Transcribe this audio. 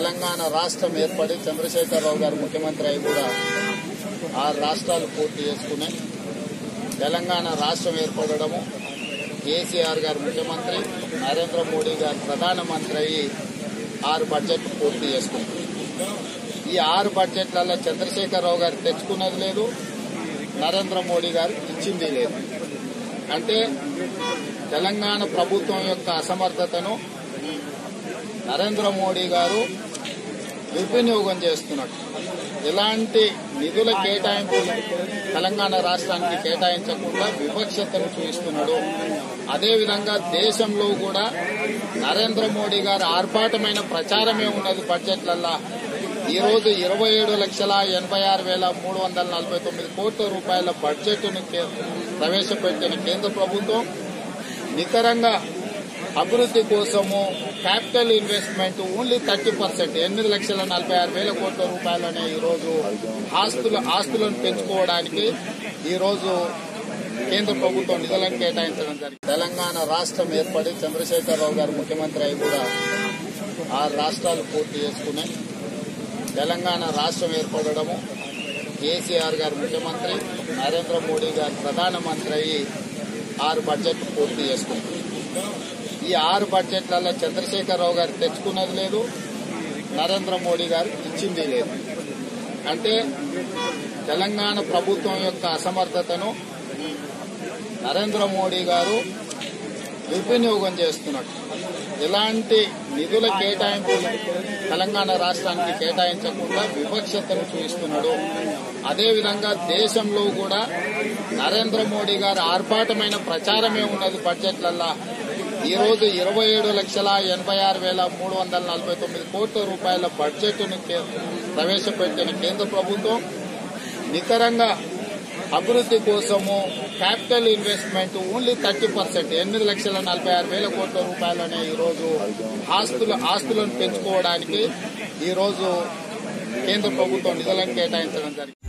తెలంగాణ రాష్ట్రం ఏర్పడి చంద్రశేఖరరావు గారు ముఖ్యమంత్రి అయి కూడా ఆరు రాష్ట్రాలు పూర్తి చేసుకున్నాయి తెలంగాణ రాష్ట్రం ఏర్పడము కేసీఆర్ గారు ముఖ్యమంత్రి నరేంద్ర మోడీ గారు ప్రధానమంత్రి అయ్యి ఆరు బడ్జెట్ పూర్తి చేసుకున్నారు ఈ ఆరు బడ్జెట్లలో చంద్రశేఖరరావు గారు తెచ్చుకున్నది లేదు నరేంద్ర మోడీ గారు ఇచ్చింది లేదు అంటే తెలంగాణ ప్రభుత్వం యొక్క అసమర్థతను నరేంద్ర మోడీ గారు దుర్వినియోగం చేస్తున్నట్టు ఎలాంటి నిధుల కేటాయింపులు తెలంగాణ రాష్ట్రానికి కేటాయించకుండా వివక్షతను చూపిస్తున్నాడు అదేవిధంగా దేశంలో కూడా నరేంద్ర మోడీ గారు ఆర్భాటమైన ప్రచారమే ఉన్నది బడ్జెట్లల్లా ఈ రోజు ఇరవై ఏడు లక్షల ఎనభై ఆరు వేల మూడు వందల నలభై తొమ్మిది కోట్ల రూపాయల బడ్జెట్ను కే- ప్రవేశపెట్టిన కేంద్ర ప్రభుత్వం నికరంగా అభివృద్ధి కోసము capital investment only thirty percent ఎనిమిది లక్షల నలభై ఆరు వేల కోట్ల రూపాయలనే ఈ రోజు ఆస్తులు ఆస్తులను పెంచుకోవడానికి ఈ రోజు కేంద్ర ప్రభుత్వం నిధులను కేటాయించడం జరిగింది తెలంగాణ రాష్ట్రం ఏర్పడి చంద్రశేఖరరావు గారు ముఖ్యమంత్రి అయి కూడా ఆరు రాష్ట్రాలు పూర్తి చేసుకున్నాయి తెలంగాణ రాష్ట్రం ఏర్పడము కేసీఆర్ గారు ముఖ్యమంత్రి నరేంద్ర మోడీ గారు ప్రధానమంత్రి అయ్యి ఆరు బడ్జెట్ పూర్తి చేసుకున్నారు ఈ ఆరు బడ్జెట్లలో చంద్రశేఖరరావు గారు తెచ్చుకున్నది లేదు నరేంద్ర మోడీ గారు ఇచ్చింది లేదు అంటే తెలంగాణ ప్రభుత్వం యొక్క అసమర్థతను నరేంద్ర మోడీ గారు దుర్వినియోగం చేస్తున్నట్టు ఎలాంటి నిధుల కేటాయింపులు తెలంగాణ రాష్ట్రానికి కేటాయించకుండా వివక్షతను చూపిస్తున్నాడు అదేవిధంగా దేశంలో కూడా నరేంద్ర మోడీ గారు ఆర్భాటమైన ప్రచారమే ఉన్నది బడ్జెట్లల్లా ఈ రోజు ఇరవై ఏడు లక్షల ఎనభై ఆరు వేల మూడు వందల నలభై తొమ్మిది కోట్ల రూపాయల బడ్జెట్ను కే- ప్రవేశపెట్టిన కేంద్ర ప్రభుత్వం నికరంగా అభివృద్ధి కోసము capital investment only thirty percent ఎనిమిది లక్షల నలభై ఆరు వేల కోట్ల రూపాయలనే ఈ రోజు ఆస్తులు ఆస్తులను పెంచుకోవడానికి ఈ రోజు కేంద్ర ప్రభుత్వం నిధులను కేటాయించడం జరిగింది